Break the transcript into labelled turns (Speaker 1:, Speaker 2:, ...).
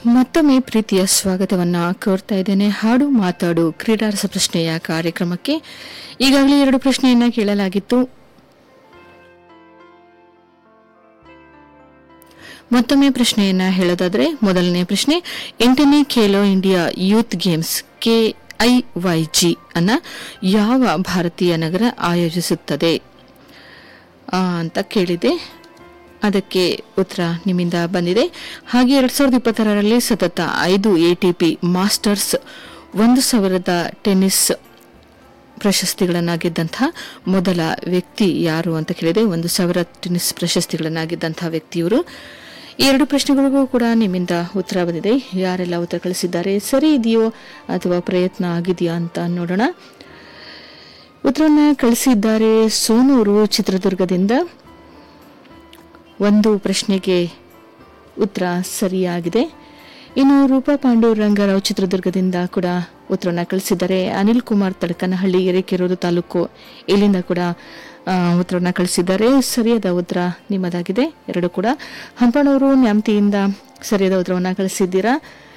Speaker 1: ಮತ್ತೊಮ್ಮೆ ಪ್ರೀತಿಯ ಸ್ವಾಗತವನ್ನ ಕೋರ್ತಾ ಇದ್ದೇನೆ ಹಾಡು ಮಾತಾಡು ಕ್ರೀಡಾ ರಸಪ್ರಶ್ನೆಯ ಕಾರ್ಯಕ್ರಮಕ್ಕೆ ಈಗಾಗಲೇ ಎರಡು ಪ್ರಶ್ನೆಯನ್ನ ಕೇಳಲಾಗಿತ್ತು ಮತ್ತೊಮ್ಮೆ ಪ್ರಶ್ನೆಯನ್ನ ಹೇಳೋದಾದ್ರೆ ಮೊದಲನೇ ಪ್ರಶ್ನೆ ಎಂಟನೇ Khelo India youth games KIYG ಅನ್ನ ಯಾವ ಭಾರತೀಯ ನಗರ ಆಯೋಜಿಸುತ್ತದೆ ಆ, ಅಂತ ಕೇಳಿದೆ ಅದಕ್ಕೆ ಉತ್ತರ ನಿಮ್ಮಿಂದ ಬಂದಿದೆ ಹಾಗೆ ಎರಡ್ ಸಾವಿರದ ಇಪ್ಪತ್ತಾರರಲ್ಲಿ ಸತತ ಐದು ಎಟಿಪಿ ಮಾಸ್ಟರ್ಸ್ ಒಂದು ಸಾವಿರದ ಟೆನ್ನಿಸ್ ಪ್ರಶಸ್ತಿಗಳನ್ನು ಗೆದ್ದಂತಹ ಮೊದಲ ವ್ಯಕ್ತಿ ಯಾರು ಅಂತ ಕೇಳಿದೆ ಒಂದು ಸಾವಿರ ಟೆನ್ನಿಸ್ ಪ್ರಶಸ್ತಿಗಳನ್ನು ಗೆದ್ದಂತಹ ವ್ಯಕ್ತಿಯವರು ಈ ಎರಡು ಪ್ರಶ್ನೆಗಳಿಗೂ ಕೂಡ ನಿಮ್ಮಿಂದ ಉತ್ತರ ಬಂದಿದೆ ಯಾರೆಲ್ಲ ಉತ್ತರ ಕಳಿಸಿದ್ದಾರೆ ಸರಿ ಇದೆಯೋ ಅಥವಾ ಪ್ರಯತ್ನ ಆಗಿದೆಯಾ ಅಂತ ನೋಡೋಣ ಉತ್ತರವನ್ನ ಕಳಿಸಿದ್ದಾರೆ ಸೋನೂರು ಚಿತ್ರದುರ್ಗದಿಂದ ಒಂದು ಪ್ರಶ್ನೆಗೆ ಉತ್ತರ ಸರಿಯಾಗಿದೆ ಇನ್ನು ರೂಪಾ ಪಾಂಡು ರಂಗರಾವ್ ಚಿತ್ರದುರ್ಗದಿಂದ ಕೂಡ ಉತ್ತರವನ್ನು ಕಳಿಸಿದ್ದಾರೆ ಅನಿಲ್ ಕುಮಾರ್ ತಡಕನಹಳ್ಳಿ ಎರೆಕೆರೂರು ತಾಲೂಕು ಇಲ್ಲಿಂದ ಕೂಡ ಉತ್ತರವನ್ನು ಕಳಿಸಿದ್ದಾರೆ ಸರಿಯಾದ ಉತ್ತರ ನಿಮ್ಮದಾಗಿದೆ ಎರಡು ಕೂಡ ಹಂಪಣೂರು ನ್ಯಾಮತಿಯಿಂದ ಸರಿಯಾದ ಉತ್ತರವನ್ನು ಕಳಿಸಿದ್ದೀರಾ